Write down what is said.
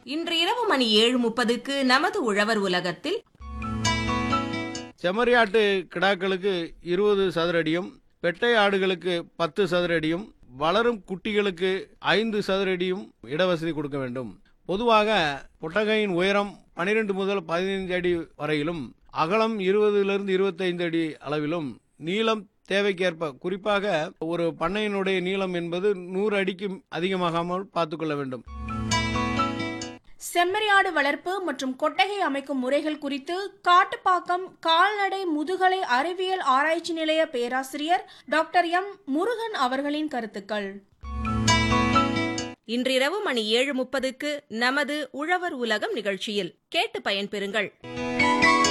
இன்று இரவு மணி ஏழு முப்பதுக்கு நமது உழவர் உலகத்தில் செம்மறியாட்டு கிடாக்களுக்கு இருபது சதுர அடியும் பெட்டை ஆடுகளுக்கு பத்து சதுர அடியும் வளரும் குட்டிகளுக்கு ஐந்து சதுர அடியும் இடவசதி கொடுக்க வேண்டும் பொதுவாக பொட்டகையின் உயரம் 12 முதல் பதினைந்து அடி வரையிலும் அகலம் இருபதிலிருந்து இருபத்தைந்து அடி அளவிலும் நீளம் தேவைக்கேற்ப குறிப்பாக ஒரு பண்ணையினுடைய நீளம் என்பது நூறு அடிக்கு அதிகமாகாமல் பார்த்துக்கொள்ள வேண்டும் செம்மறியாடு வளர்ப்பு மற்றும் கொட்டகை அமைக்கும் முறைகள் குறித்து காட்டுப்பாக்கம் கால்நடை முதுகலை அறிவியல் ஆராய்ச்சி நிலைய பேராசிரியர் டாக்டர் எம் முருகன் அவர்களின் கருத்துக்கள் இன்றிரவு மணி ஏழு முப்பதுக்கு நமது உழவர் உலகம் நிகழ்ச்சியில் கேட்டு பயன்பெறுங்கள்